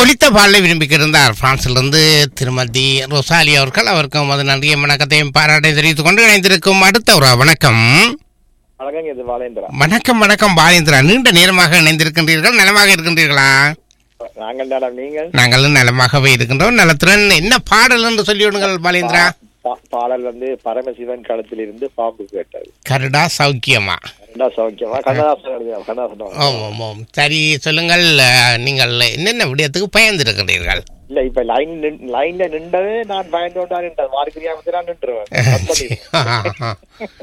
ஒலித்த பாடலை விரும்பிக்கிருந்தார் பிரான்சிலிருந்து திருமதி ரொசாலி அவர்கள் அவருக்கும் அது நன்றிய வணக்கத்தையும் பாராட்டை தெரிவித்துக் கொண்டு இணைந்திருக்கும் அடுத்த ஒரு வணக்கம் வணக்கங்க இது பாலேந்திரா வணக்கம் வணக்கம் பாலேந்திரா நீண்ட நேரமாக இணைந்திருக்கின்றீர்கள் நலமாக இருக்கின்றீர்களா நாங்கள் மேடம் நீங்கள் நாங்களும் நலமாகவே இருக்கின்றோம் நலத்துடன் என்ன பாடல் என்று சொல்லிவிடுங்கள் பாலேந்திரா பா- பாடல் வந்து பரமசிவன் களத்தில் இருந்து பாம்பு கேட்டது கருடா சௌக்கியமா ரெண்டா சௌக்கியமா கண்ணதாசன் எழுதிய- கண்ணதாசன் ஓம் ஓம் ஓம் சரி சொல்லுங்கள் அஹ், நீங்கள் என்னென்ன விடயத்துக்கு பயந்திருக்கின்றீர்கள் இல்ல இப்ப லைன் லைன்ல நின்றதே நான் பயந்தோண்டா நின்றேன் மார்க்கிரியா வந்து நான் நின்றுவேன் cut பண்ணிடுவேன்.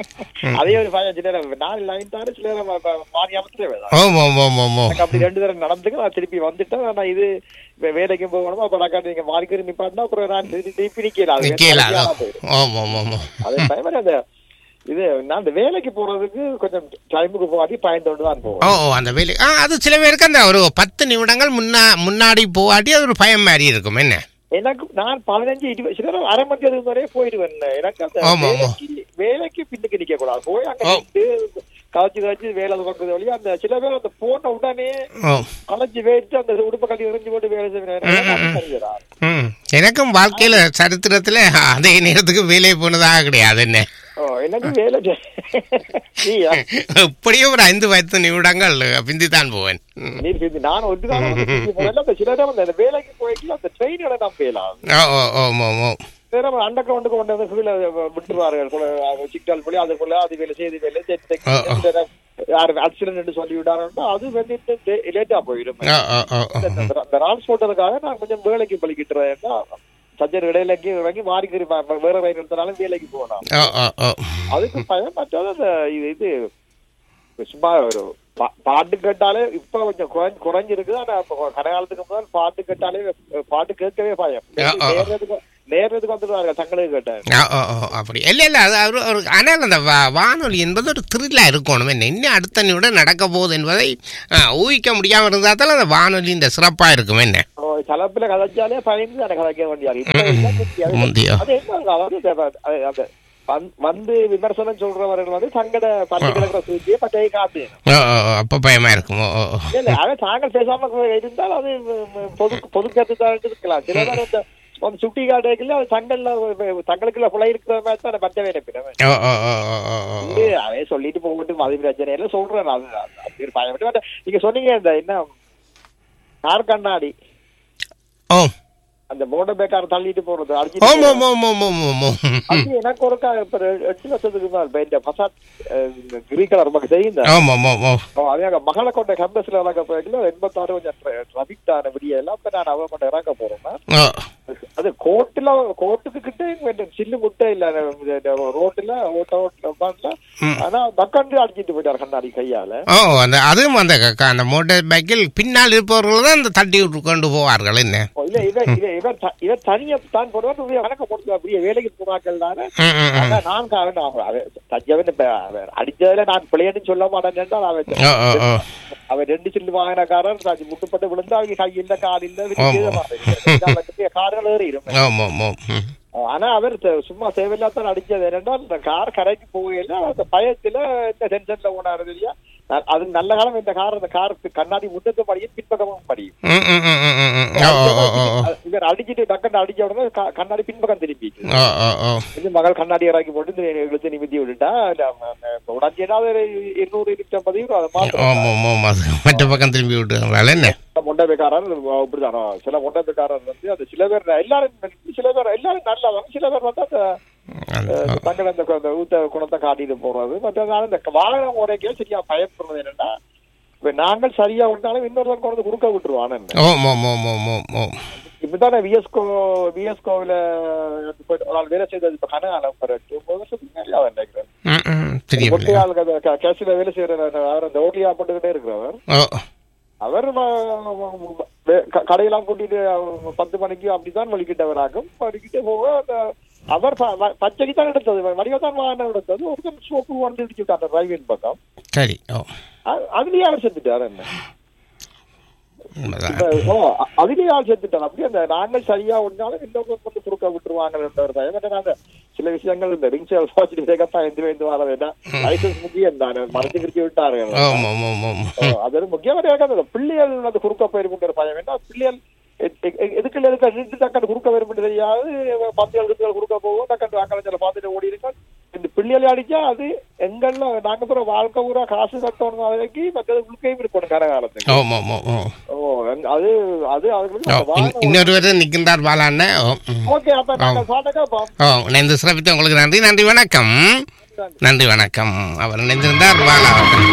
அதே ஒரு பயம் சில நேரம் நான் லைன் தானே சில நேரம் ம- ம- மாறி அமர்த்துறேன் ஓம் ஓம் ஓம் ஓம் ஓம் எனக்கு அப்படி ரெண்டு தடவை நடந்துக்கு நான் திருப்பி வந்துட்டேன் நான் இது வே- வேலைக்கும் போகணும் அப்ப நான் நீங்க மார்க்கெட் நிப்பாட்டினா அப்புறம் நான் திருப்பி திருப்பி நிக்கல அது நிக்கலா சரியான போயிடும். ஓம் ஓம் ஓம் ஓம் அதே டைம் அந்த இது நான் அந்த வேலைக்கு போறதுக்கு கொஞ்சம் டைமுக்கு போகாட்டி பயந்தோண்டு தான் போவேன் ஓ ஓ அந்த வேலை ஆ அது சில பேருக்கு அந்த ஒரு பத்து நிமிடங்கள் முன்னா முன்னாடி போகாட்டி அது ஒரு பயம் மாதிரி இருக்கும் என்ன எனக்கு நான் பதினஞ்சு இருபது சில நேரம் அரை மணி நேரம் வரையே போயிடுவேன் எனக்கு அந்த ஆமா, ஆமா. வேலைக்கு வேலைக்கு பின்னுக்கு நிக்க கூடாது போய் அங்க ஓ. நின்று கவச்சு கவச்சு வேலை பார்க்கறது வழியா அந்த சில பேர் அந்த போன உடனே ஓ களைஞ்சு வேட்டு அந்த உடுப்ப கட்டி எறிஞ்சு போட்டு வேலை செய்வேன் ம் எனக்கும் வாழ்க்கையில சரித்திரத்துல அதே நேரத்துக்கு வேலை போனதாக கிடையாது என்ன ஓ எனக்கு வேலை செய்- நீயா? எப்படியும் ஒரு ஐந்து பத்து நிமிடங்கள் பிந்தி தான் போவேன் ம். நீ சேர்ந்து நான் ஒரு நாள் வந்து திருப்பி போனேன்ல, அந்த சில நேரம் அந்த வேலைக்கு போயிட்டு அந்த ட்ரெயினோட நான் போயலாம் ஓ ஓ ஓ ஓ ஓ நேரம் அண்டர் கிரவுண்டுக்கு கொண்டு வந்து கீழே விட்டுருவார்கள் சிக்னல் போய் அதுக்குள்ள அது வேலை செய்து வேலை ஆ, ஆ. செய்து யார் ஆக்சிடென்ட் சொல்லி விட்டாருன்னா அது வந்து லேட்டா போயிடும் ஓ ஓ ஓ ஓ இந்த டிரான்ஸ்போர்ட்டதுக்காக நான் கொஞ்சம் வேலைக்கு பலிக்கிட்டுறேன்னா சஞ்சர் இடையிலக்கு இறங்கி மாறி வேற ரயில் எடுத்தனாலும் வேலைக்கு போகலாம் ஓ ஓ ஓ அதுக்கு பயம் மற்றது அந்த இது இது சும்மா ஒரு பா- பாட்டு கேட்டாலே இப்ப கொஞ்சம் குறைஞ்சு குறைஞ்சிருக்குது ஆனா இப்ப கடைகாலத்துக்கு முதல் பாட்டு கேட்டாலே பாட்டு கேட்கவே பயம் ஆ, ஆ. நேரத்துக்கு நேரத்துக்கு வந்துடுவாங்க தங்களுக்கு கேட்டேன் ஓ ஓ ஓ அப்படி இல்லை இல்லை அது ஒரு ஒரு ஆனால் அந்த வா- வானொலி என்பது ஒரு த்ரில்லாக இருக்கணும் என்ன இன்னும் அடுத்த நிமிடம் நடக்க போகுது என்பதை ஆ, ஊகிக்க முடியாமல் இருந்தால் தான் அந்த வானொலி இந்த சிறப்பாக இருக்கும் என்ன தலைப்புல கதைச்சாலே பயந்து எனக்கு கதைக்க வேண்டியாரு இப்ப எல்லாம் தெரியாது. முந்தியோ அது என்ன அதாவது அந்த- அது- அந்த வந்- வந்து விமர்சனம் சொல்றவர்கள் வந்து தங்கட பள்ளி கிழக்கிற சூழ்ச்சியை பட்டையை காட்டு ஓ ஓ ஓ, அப்போ பயமாக இருக்கும் ஓ ஓ ஓ. இல்ல அதை தாங்கள் பேசாம இருந்தால் அது ம், பொது பொது கருத்து தான் இருக்கலாம் சில பேர் அந்த அந்த சுட்டி காட்டுல அது தங்கள்ல தங்களுக்குள்ள புலை இருக்கிற மாதிரி தான் பச்சை நினைப்பினவன் ஓ ஓ ஓ ஓ ஓ ஓ வந்து அவன் சொல்லிட்டு போகட்டும் அது பிரச்சனை இல்லை சொல்றேன் அது அது அப்படி ஒரு பயப்பட்டு பட் நீங்க சொன்னீங்க இந்த என்ன கார் கண்ணாடி ஓ அந்த மோட்டர் பேக்கார தள்ளிட்டு போறது ஓம் அடிச்சு ஓம் ஓம் ஓம் ஓம் ஓம் ஓம் அது எனக்கு ஒருக்கா இப்ப ரெ- எட்டு வருஷத்துக்கு மேல் இப்ப இந்த பசாத் கிரீன் கலர் நமக்கு தெரியும் ஓம் ஓம் ஓம் ஓம் ஓ, அதே அங்க மகளை கொண்ட கேம்பஸ்ல இறக்க போயிட்டு எண்பத்தாறு கொஞ்சம் ட்ராபிக் ஆன விடிய எல்லாம் இப்ப நான் அவ கொண்டு இறக்க போறேன்னா ஓ அது கோர்ட்டுல கோர்ட்டுக்கு கிட்ட சில்லு முட்டை இல்ல இந்த ரோட்டுல ஓட்ட ஓட்டல ம். ஆனா பக்கண்டு அடிச்சிட்டு போயிட்டார் கண்ணாடி கையால ஓ அந்த அதுவும் அந்த க- க- அந்த மோட்டார் பைக்கில் பின்னால் இருப்பவர்கள் தான் அந்த தட்டி விட்டு கொண்டு போவார்கள் என்ன ஓ, இல்ல இவன் இவன் இவன் த- இவன் தனியா தான் போடுவார் கணக்க போட்டு அப்படியே வேலைக்கு போனாக்கள் தானே ம், ம், ம். ஆனா நான் காரணம் அவன் அவன் தஞ்சவன் இப்ப அவன் அடிச்சதுல நான் பிள்ளைன்னு சொல்ல மாட்டேன் என்றால் அவன் ஓ ஓ ஓ அவன் ரெண்டு சில்லு வாங்கினக்காரன் முட்டுப்பட்டு விழுந்து அவங்க கை இல்ல கால் இல்ல ஆமா. கார்கள் ஏறி இருக்கும் ஓம் ஓம் ஓம் ம். ஆனா அவர் த- சும்மா தேவையில்லாதான் அடிச்சது என்னன்னா இந்த கார் கரைக்கு போகையில அந்த பயத்துல இந்த டென்ஷன்ல ஓடாரு இல்லையா ந- அது நல்ல காலம் இந்த கார் அந்த காருக்கு கண்ணாடி முட்டத்து படியும் பின்பக்கமும் படியும் ம், ம், ம், ம், ம், ம். ஓ ஓ ஓ ஓ ஓ. அது இவர் அடிச்சிட்டு டக்குன்னு அடிச்ச உடனே க- கண்ணாடி பின்பக்கம் திருப்பி ஓ ஓ ஓ இது மகள் கண்ணாடி இறக்கி போட்டு இந்த இழுத்து நிமித்தி விட்டுட்டா உடஞ்சேனா ஒரு இருநூறு இருநூத்தி ஐம்பது ரூபா அதை ஓம் ஓம் ஓம் அது மற்ற பக்கம் திரும்பி விட்டுருங்களா என்ன மொண்டபேக்காரர் இப்படிதானோ சில மொண்டபேக்காரர் வந்து அது சில பேர் எல்லாரும் சில பேர் எல்லாரும் நல்லவங்க சில பேர் வந்து அந்த அந்த- அஹ் தங்கள் அந்த அந்த ஊத்த குணத்தை காட்டிட்டு போறது மற்றதால இந்த வாகனம் முறைக்கே சரியா பயப்படுறது என்னன்னா இப்ப நாங்கள் சரியா விட்டாலும் இன்னொருத்தர் கொண்டு வந்து குறுக்க விட்டுருவான் ஓம் ஓம் ஓம் ஓம் ஓம் ஓம் இப்பதானே விஎஸ்கோ விஎஸ்கோவில போயிட்டு ஒரு ஆள் வேலை செய்தது இப்ப கனகாலம் ஒரு ஒன்பது வருஷத்துக்கு மேலே அவன் நினைக்கிறேன் ம், ம். தெரியவில்லை ஒட்டையாள் கேசில வேலை செய்யற அவர் அந்த ஓட்டியா போட்டுக்கிட்டே இருக்கிறவர் ஓ அவர் வ- வே- க- கடையெல்லாம் கூட்டிட்டு அவங்க பத்து மணிக்கு அப்படித்தான் வலிக்கிட்டவராகும் வலிக்கிட்டு போக அந்த அவர் ப- வ- பச்சைக்கு தான் எடுத்தது வடிவத்தான் வாகனம் எடுத்தது ஒருத்தர் சோப்பு வந்து இடிச்சு விட்டார் அந்த ரயில்வேன் பக்கம் சரி ஓ அ- அதுலயே அவர் செத்துட்டார் என்ன உண்மைதான். இப்ப, ஓ, அ- அதுலயே ஆள் செத்துட்டார் அப்படியே அந்த நாங்கள் சரியா ஒன்றாலும் இன்னொரு வந்து குறுக்க விட்டுருவாங்க ஒரு பயம் ஏன்னா நாங்க சில விஷயங்கள் இந்த ரிங்ஸ் வாட்சிட்டு சேர்க்கத்தான் எந்த வேந்து வர வேண்டாம் லைசன்ஸ் முக்கியம் தானே மறைச்சு கிரிச்சு விட்டாரு ஓம் ஓம் ஓம் ஓம் அது முக்கியமாக இருக்காது பிள்ளைகள் அது குறுக்க போயிருக்குங்கிற பயம் வேண்டாம் பிள்ளைகள் எ- எ- எ- எதுக்குள்ள இருக்க நின்று டக்கண்டு குறுக்க வரும் தெரியாது பத்து எழுத்துக்கள் குறுக்க போகும் டக்கண்டு வாக்களிச்சல பார்த்துட்டு ஓடி இருக்கா இந்த பிள்ளைகளை அடிச்சா அது எங்கள்ல நாங்க பூரா வாழ்க்கை பூரா காசு கட்டணும் அதுக்கு மற்றது உள்கையும் இருக்கணும் கர காலத்துக்கு ஓம் ஓம் ஓம் ஓம் ஓ எங்க- அது அது அதுக்கு ஓ, அந்த இன்- வாகனம் இன்னொருவர் நிற்கின்றார் பாலாண்ண ஓ ம். ஓகே அப்ப நாங்க சாட்டக்கா ஓ இணைந்து சிறப்பித்த உங்களுக்கு நன்றி நன்றி வணக்கம் நன்றி வணக்கம் அவர் இணைந்திருந்தார் பாலா அவர்கள்